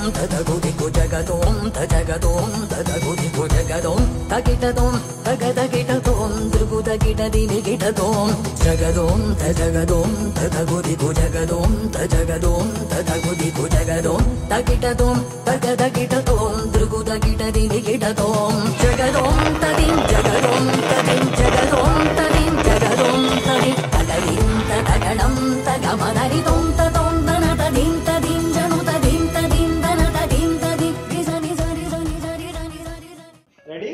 తదగుదికు జగదోం తజగదోం తదగుదికు జగదోం తగిటదోం తగదగిటదోం దృగుదగిట దినిగిటదోం జగదోం తజగదోం తదగుదికు జగదోం తజగదోం తదగుదికు జగదోం తగిటదోం తగదగిటదోం దృగుదగిట దినిగిటదోం జగదోం తదిం జగదోం తదిం జగదోం తదిం జగదోం తదిం తగదిం తగడం తగమదరిదోం తదోం దన తదిం తదిం జను తదిం తదిం దన తదిం తదిం నిజ నిజ నిజ నిజ నిజ నిజ నిజ ready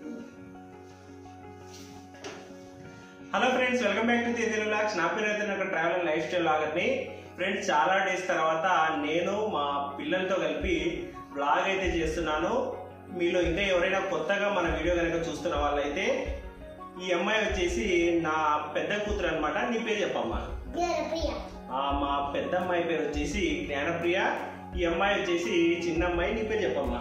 hello friends welcome back to the Telugu లాక్స్ నా పేరు అయితే నాకు ట్రావెల్ లైఫ్ స్టైల్ లాగర్ని ఫ్రెండ్స్ చాలా డేస్ తర్వాత నేను మా పిల్లలతో కలిపి బ్లాగ్ అయితే చేస్తున్నాను మీలో ఇంకా ఎవరైనా కొత్తగా మన వీడియో కనుక చూస్తున్న వాళ్ళైతే ఈ అమ్మాయి వచ్చేసి నా పెద్ద కూతురు అనమాట నీ పేరు చెప్పమ్మా ఆ, మా పెద్ద అమ్మాయి పేరు వచ్చేసి జ్ఞానప్రియ ఈ అమ్మాయి వచ్చేసి చిన్న అమ్మాయి నీ పేరు చెప్పమ్మా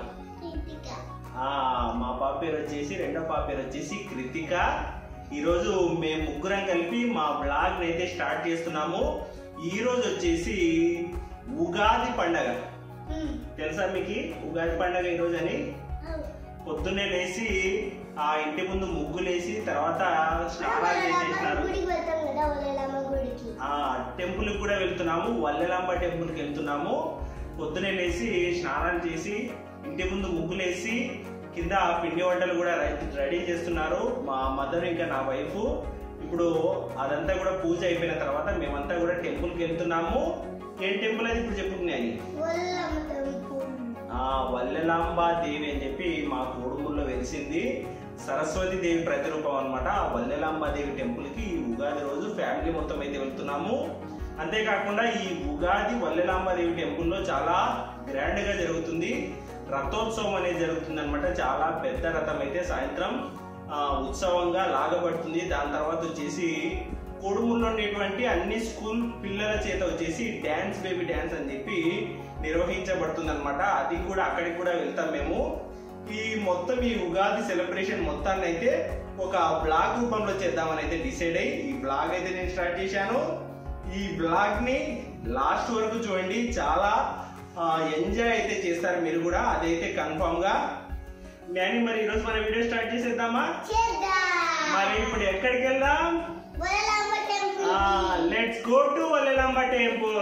ఆ, మా పాప పేరు వచ్చేసి రెండో పాప పేరు వచ్చేసి కృతిక ఈరోజు మేము ముగ్గురం కలిపి మా బ్లాగ్ అయితే స్టార్ట్ చేస్తున్నాము ఈ రోజు వచ్చేసి ఉగాది పండగ తెలుసా మీకు ఉగాది పండగ ఈ రోజు అని పొద్దున్నే లేచి ఆ ఇంటి ముందు ముగ్గులేసి తర్వాత స్నానాలు చేసేసినారు గుడికి వెళ్తాం కదా ఒలేలమ్మ గుడికి ఆ టెంపుల్ కూడా వెళ్తున్నాము వల్లెలాంబ టెంపుల్ కి వెళ్తున్నాము పొద్దునే లేచి స్నానం చేసి ఇంటి ముందు ముగ్గులేసి కింద పిండి వంటలు కూడా రై- రెడీ చేస్తున్నారు మా మదర్ ఇంకా నా వైఫ్ ఇప్పుడు అదంతా కూడా పూజ అయిపోయిన తర్వాత మేమంతా కూడా టెంపుల్ కి వెళ్తున్నాము ఏం టెంపుల్ అది ఇప్పుడు చెప్పుకున్నాయి ఒలేలమ్మ టెంపుల్ ఆ వల్లెలాంబా దేవి అని చెప్పి మా కోడుమూరులో వెలిసింది సరస్వతి దేవి ప్రతిరూపం అనమాట ఆ వల్లెలాంబా దేవి టెంపుల్ కి ఈ ఉగాది రోజు ఫ్యామిలీ మొత్తం అయితే వెళ్తున్నాము అంతేకాకుండా ఈ ఉగాది వల్లెలాంబా దేవి టెంపుల్లో చాలా గ్రాండ్ గా జరుగుతుంది రథోత్సవం అనేది జరుగుతుంది అనమాట చాలా పెద్ద రథం అయితే సాయంత్రం ఆ, ఉత్సవంగా లాగబడుతుంది దాని తర్వాత వచ్చేసి కొడుముల్లో ఉండేటువంటి అన్ని స్కూల్ పిల్లల చేత వచ్చేసి డ్యాన్స్ బేబీ డ్యాన్స్ అని చెప్పి నిర్వహించబడుతుంది అనమాట అది కూడా అక్కడికి కూడా వెళ్తాం మేము ఈ మొత్తం ఈ ఉగాది సెలబ్రేషన్ మొత్తాన్ని అయితే ఒక బ్లాగ్ రూపంలో చేద్దామని అయితే డిసైడ్ అయ్యి ఈ బ్లాగ్ అయితే నేను స్టార్ట్ చేశాను ఈ బ్లాగ్ ని లాస్ట్ వరకు చూడండి చాలా ఎంజాయ్ అయితే చేస్తారు మీరు కూడా అదైతే కన్ఫామ్ గా నేను మరి ఈరోజు మన వీడియో స్టార్ట్ చేసేద్దామా చేద్దాం మరి ఇప్పుడు ఎక్కడికి వెళ్దాం Olelamma temple let's go to Vallelamba temple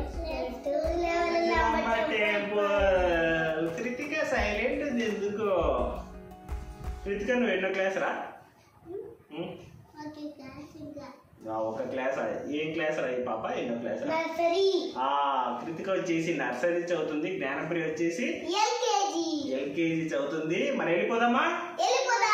Olelamma temple temple Krithika silent ఉంది ఎందుకు కృతిక నువ్వు ఎన్నో క్లాస్ రా ఉమ్, ఓకే క్లాస్ ఇంకా ఆ, ఒక క్లాస్ రా. ఏం క్లాస్ రా ఈ పాప ఎన్నో క్లాస్ రా నర్సరీ ఆ కృతిక వచ్చేసి నర్సరీ చదువుతుంది జ్ఞానప్రియ వచ్చేసి ఎల్కేజీ ఎల్కేజీ చదువుతుంది మరి వెళ్ళిపోదామా వెళ్ళిపోదాం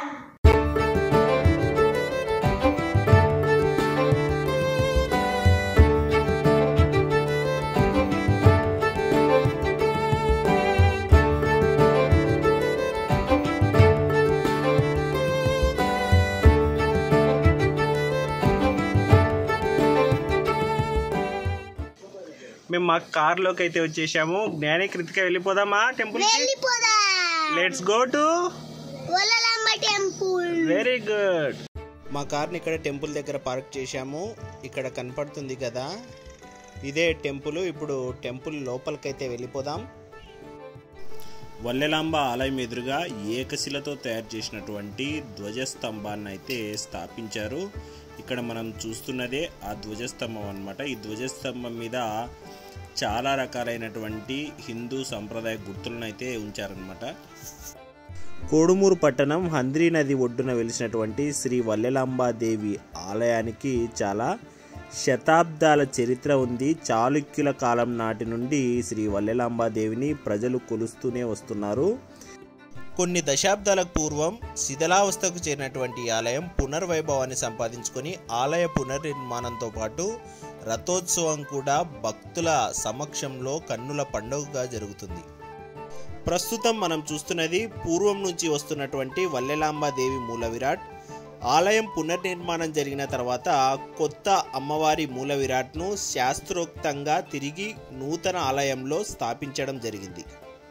మేము మా కార్లోకి అయితే వచ్చేసాము జ్ఞాని కృతిక వెళ్ళిపోదామా టెంపుల్ కి వెళ్ళిపోదాం let's go to Olelamma temple very good మా కార్ని ఇక్కడ టెంపుల్ దగ్గర పార్క్ చేశాము ఇక్కడ కనపడుతుంది కదా ఇదే టెంపుల్ ఇప్పుడు టెంపుల్ లోపలికైతే వెళ్ళిపోదాం వల్లెలాంబ ఆలయం ఎదురుగా ఏకశిలతో తయారు చేసినటువంటి ధ్వజస్తంభాన్ని అయితే స్థాపించారు ఇక్కడ మనం చూస్తున్నదే ఆ ధ్వజస్తంభం అన్నమాట ఈ ధ్వజస్తంభం మీద చాలా రకాలైనటువంటి హిందూ సంప్రదాయ గుర్తులను అయితే ఉంచారనమాట కోడుమూరు పట్టణం హంద్రీ నది ఒడ్డున వెలిసినటువంటి శ్రీ వల్లెలాంబాదేవి ఆలయానికి చాలా శతాబ్దాల చరిత్ర ఉంది చాళుక్యుల కాలం నాటి నుండి శ్రీ వల్లెలాంబాదేవిని ప్రజలు కొలుస్తూనే వస్తున్నారు కొన్ని దశాబ్దాల పూర్వం శిథిలావస్థకు చేరినటువంటి ఈ ఆలయం పునర్వైభవాన్ని సంపాదించుకొని ఆలయ పునర్నిర్మాణంతో పాటు రథోత్సవం కూడా భక్తుల సమక్షంలో కన్నుల పండుగగా జరుగుతుంది ప్రస్తుతం మనం చూస్తున్నది పూర్వం నుంచి వస్తున్నటువంటి వల్లెలాంబాదేవి మూల విరాట్ ఆలయం పునర్నిర్మాణం జరిగిన తర్వాత కొత్త అమ్మవారి మూల విరాట్ను శాస్త్రోక్తంగా తిరిగి నూతన ఆలయంలో స్థాపించడం జరిగింది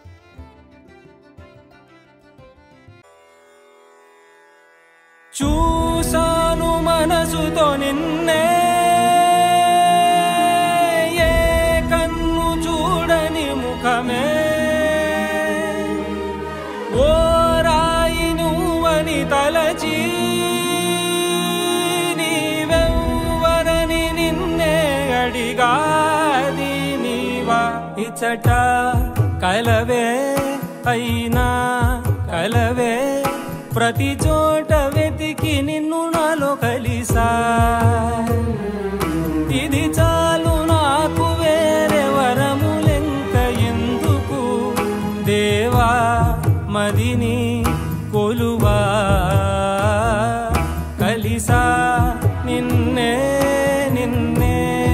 చూసాను మనసుతో నిన్నే ఏ కన్ను చూడని ముఖమే ఉగాది నీవా ఇచ్చట కలవే అయినా కలవే ప్రతి చోట వెతికి నిన్ను నాలో కలిసా ఇది చాలు నాకు వేరే వరములెంక ఎందుకు దేవా మదిని కొలువా కలిసా నిన్నే నిన్నే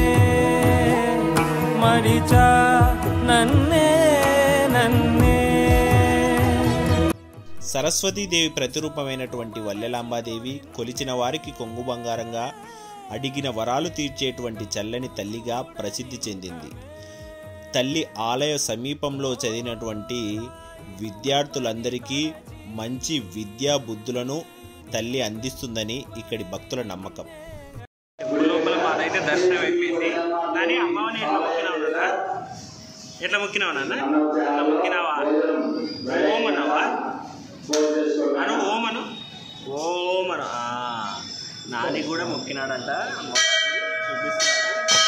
మరిచా నన్నే నన్నే సరస్వతీదేవి ప్రతిరూపమైనటువంటి వల్లెలాంబాదేవి కొలిచిన వారికి కొంగు బంగారంగా అడిగిన వరాలు తీర్చేటువంటి చల్లని తల్లిగా ప్రసిద్ధి చెందింది తల్లి ఆలయ సమీపంలో చదివినటువంటి విద్యార్థులందరికీ మంచి విద్యా బుద్ధులను తల్లి అందిస్తుందని ఇక్కడి భక్తుల నమ్మకం గుడి లోపల మాదైతే దర్శనం అయిపోయింది కానీ అమ్మవారిని ఎట్లా మొక్కినావు నాన్న ఎట్లా మొక్కినావు నాన్న ఎట్లా మొక్కినావా ఓం అన్నావా అను ఓం అను ఓం అను ఆ, నాని కూడా మొక్కినాడంట చూపిస్తున్నాడు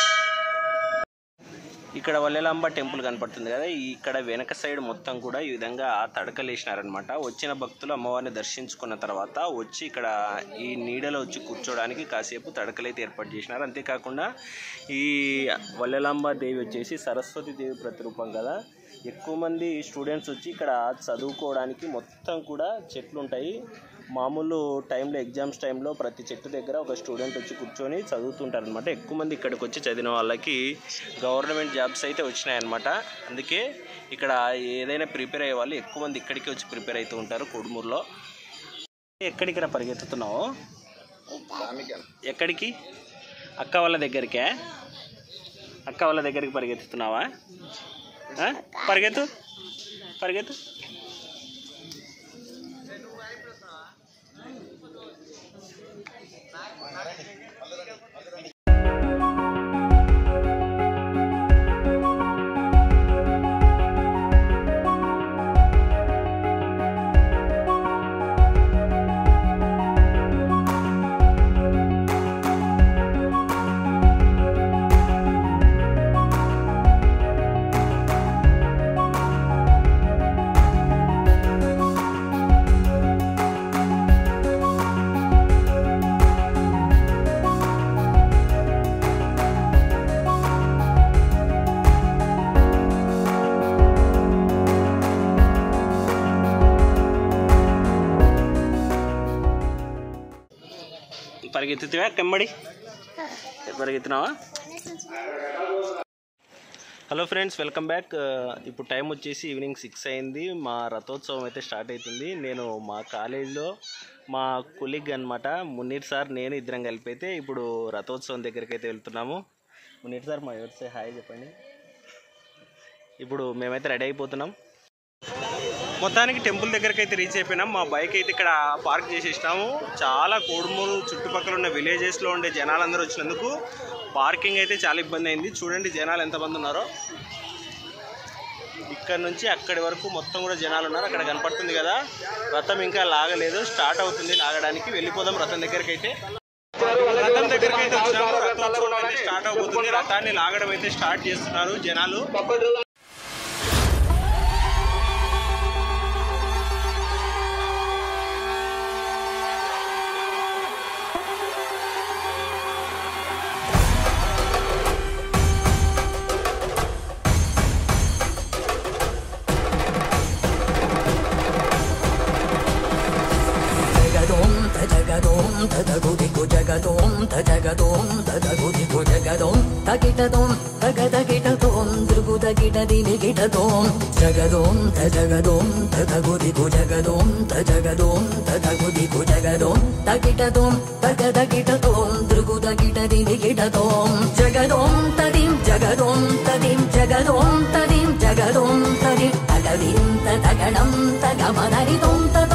ఇక్కడ వల్లెలాంబ టెంపుల్ కనపడుతుంది కదా ఈ ఇక్కడ వెనక సైడ్ మొత్తం కూడా ఈ విధంగా తడకలు వేసినారనమాట వచ్చిన భక్తులు అమ్మవారిని దర్శించుకున్న తర్వాత వచ్చి ఇక్కడ ఈ నీడలో వచ్చి కూర్చోడానికి కాసేపు తడకలైతే ఏర్పాటు చేసినారు అంతేకాకుండా ఈ వల్లెలాంబ దేవి వచ్చేసి సరస్వతి దేవి ప్రతిరూపం కదా ఎక్కువ మంది స్టూడెంట్స్ వచ్చి ఇక్కడ చదువుకోవడానికి మొత్తం కూడా చెట్లు ఉంటాయి మామూలు టైంలో ఎగ్జామ్స్ టైంలో ప్రతి చెట్టు దగ్గర ఒక స్టూడెంట్ వచ్చి కూర్చొని చదువుతుంటారు అనమాట ఎక్కువ మంది ఇక్కడికి వచ్చి చదివిన వాళ్ళకి గవర్నమెంట్ జాబ్స్ అయితే వచ్చినాయన్నమాట అందుకే ఇక్కడ ఏదైనా ప్రిపేర్ అయ్యే వాళ్ళు ఎక్కువ మంది ఇక్కడికి వచ్చి ప్రిపేర్ అవుతూ ఉంటారు కొడుమూరులో ఎక్కడికి రా పరిగెత్తుతున్నావు ఎక్కడికి అక్క వాళ్ళ దగ్గరికే అక్క వాళ్ళ దగ్గరికి పరిగెత్తుతున్నావా ఆ? పరిగెత్తు పరిగెత్తు పరిగెత్తుతావా కమ్మడి పరిగెత్తినావా హలో ఫ్రెండ్స్ వెల్కమ్ బ్యాక్ ఇప్పుడు టైం వచ్చేసి ఈవినింగ్ సిక్స్ అయింది మా రథోత్సవం అయితే స్టార్ట్ అవుతుంది నేను మా కాలేజీలో మా కొలీగ్ అనమాట మున్నీర్ సార్ నేను ఇద్దరం కలిపి అయితే ఇప్పుడు రథోత్సవం దగ్గరికి అయితే వెళ్తున్నాము మున్నీర్ సార్ మా ఎవరిసే హాయ్ చెప్పండి ఇప్పుడు మేమైతే రెడీ అయిపోతున్నాం మొత్తానికి టెంపుల్ దగ్గరికి అయితే రీచ్ అయిపోయినాం మా బైక్ అయితే ఇక్కడ పార్క్ చేసేసినాము చాలా కోడుమూరు చుట్టుపక్కల ఉన్న విలేజెస్లో ఉండే జనాలందరూ వచ్చినందుకు పార్కింగ్ అయితే చాలా ఇబ్బంది అయింది చూడండి జనాలు ఎంతమంది ఉన్నారో ఇక్కడ నుంచి అక్కడి వరకు మొత్తం కూడా జనాలు ఉన్నారు అక్కడ కనపడుతుంది కదా రథం ఇంకా లాగలేదు స్టార్ట్ అవుతుంది లాగడానికి వెళ్ళిపోదాం రథం దగ్గరికి అయితే రథం దగ్గరికి అయితే వచ్చినాము రథోత్సవం అయితే స్టార్ట్ అవబోతుంది రథాన్ని లాగడం అయితే స్టార్ట్ చేస్తున్నారు జనాలు జగదోం తజగదోం తదగుదిగు జగదోం తజగదోం తదగుదిగు జగదోం తగిటదోం తగదగిటదోం దృగుదగిటదినిగిటదోం జగదోం తజగదోం తదగుదిగు జగదోం తజగదోం తదగుదిగు జగదోం తగిటదోం తగదగిటదోం దృగుదగిటదినిగిటదోం జగదోం తదిం జగదోం తదిం జగదోం తదిం జగదోం తదిం తగదిం తగడం తగమదరిదోం తద